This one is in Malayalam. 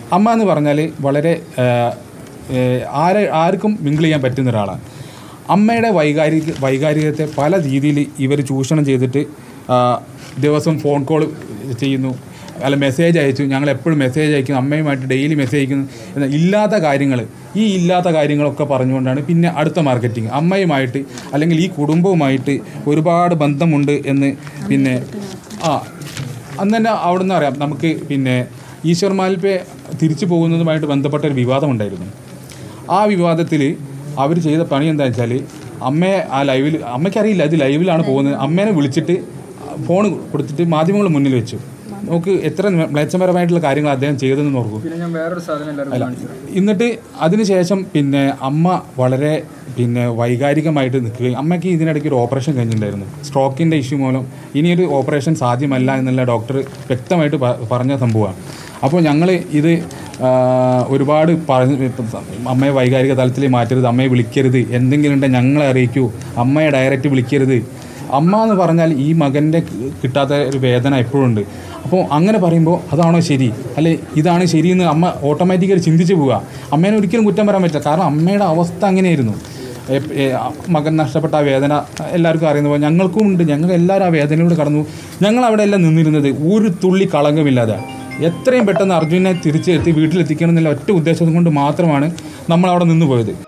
അമ്മ എന്ന് പറഞ്ഞാൽ വളരെ ആ, ഏ, ആരെ ആർക്കും മിങ്കിൾ ചെയ്യാൻ പറ്റുന്ന ഒരാളാണ് അമ്മയുടെ വൈകാരിക വൈകാരികത്തെ പല രീതിയിൽ ഇവർ ചൂഷണം ചെയ്തിട്ട് ആ, ദിവസം ഫോൺ കോൾ ചെയ്യുന്നു അല്ല മെസ്സേജ് അയച്ചു ഞങ്ങൾ എപ്പോഴും മെസ്സേജ് അയക്കുന്നു അമ്മയുമായിട്ട് ഡെയിലി മെസ്സേജ് അയക്കുന്നു എന്നാൽ ഇല്ലാത്ത കാര്യങ്ങൾ ഈ ഇല്ലാത്ത കാര്യങ്ങളൊക്കെ പറഞ്ഞുകൊണ്ടാണ് പിന്നെ അടുത്ത മാർക്കറ്റിംഗ് അമ്മയുമായിട്ട് അല്ലെങ്കിൽ ഈ കുടുംബവുമായിട്ട് ഒരുപാട് ബന്ധമുണ്ട് എന്ന് പിന്നെ ആ അന്ന് തന്നെ അവിടെ നിന്ന് അറിയാം നമുക്ക് പിന്നെ ഈശ്വർ മാൽപ്പെ തിരിച്ചു പോകുന്നതുമായിട്ട് ബന്ധപ്പെട്ട ഒരു വിവാദമുണ്ടായിരുന്നു ആ വിവാദത്തിൽ അവർ ചെയ്ത പണി എന്താ വെച്ചാൽ അമ്മയെ ആ ലൈവിൽ അമ്മയ്ക്കറിയില്ല ഇത് ലൈവിലാണ് പോകുന്നത് അമ്മേനെ വിളിച്ചിട്ട് ഫോൺ കൊടുത്തിട്ട് മാധ്യമങ്ങളുടെ മുന്നിൽ വെച്ചു നമുക്ക് എത്ര മ്ലേച്ഛപരമായിട്ടുള്ള കാര്യങ്ങൾ അദ്ദേഹം ചെയ്തതെന്ന് നോക്കൂ പിന്നെ ഞാൻ വേറൊരു സാധനം എല്ലാവർക്കും കാണിച്ചു തരാം. എന്നിട്ട് അതിനുശേഷം പിന്നെ അമ്മ വളരെ പിന്നെ വൈകാരികമായിട്ട് നിൽക്കുകയും അമ്മയ്ക്ക് ഇതിനിടയ്ക്ക് ഒരു ഓപ്പറേഷൻ കഴിഞ്ഞിട്ടുണ്ടായിരുന്നു സ്ട്രോക്കിൻ്റെ ഇഷ്യൂ മൂലം ഇനിയൊരു ഓപ്പറേഷൻ സാധ്യമല്ല എന്നുള്ള ഡോക്ടർ വ്യക്തമായിട്ട് പ- പറഞ്ഞ സംഭവമാണ് അപ്പോൾ ഞങ്ങൾ ഇത് ആ, ഒരുപാട് പറഞ്ഞ് അമ്മയെ വൈകാരിക തലത്തിൽ മാറ്റരുത് അമ്മയെ വിളിക്കരുത് എന്തെങ്കിലും ഉണ്ടെങ്കിൽ ഞങ്ങളെ അറിയിക്കൂ അമ്മയെ ഡയറക്റ്റ് വിളിക്കരുത് അമ്മ എന്ന് പറഞ്ഞാൽ ഈ മകൻ്റെ കിട്ടാത്ത ഒരു വേദന എപ്പോഴും ഉണ്ട് അപ്പോൾ അങ്ങനെ പറയുമ്പോൾ അതാണോ ശരി അല്ലെ ഇതാണ് ശരിയെന്ന് അമ്മ ഓട്ടോമാറ്റിക്കലി ചിന്തിച്ച് പോവുക അമ്മേനെ ഒരിക്കലും കുറ്റം പറയാൻ പറ്റില്ല കാരണം അമ്മയുടെ അവസ്ഥ അങ്ങനെയായിരുന്നു എ- എ- മകൻ നഷ്ടപ്പെട്ട ആ വേദന എല്ലാവർക്കും അറിയുന്ന പോലെ ഞങ്ങൾക്കും ഉണ്ട് ഞങ്ങൾ എല്ലാവരും ആ വേദനയിലൂടെ കടന്നു ഞങ്ങൾ അവിടെ എല്ലാം നിന്നിരുന്നത് ഒരു തുള്ളി കളങ്കമില്ലാതെ എത്രയും പെട്ടെന്ന് അർജുനെ തിരിച്ചെത്തി വീട്ടിലെത്തിക്കണം എന്നുള്ള ഒറ്റ ഉദ്ദേശം കൊണ്ട് മാത്രമാണ് നമ്മൾ അവിടെ നിന്ന് പോയത്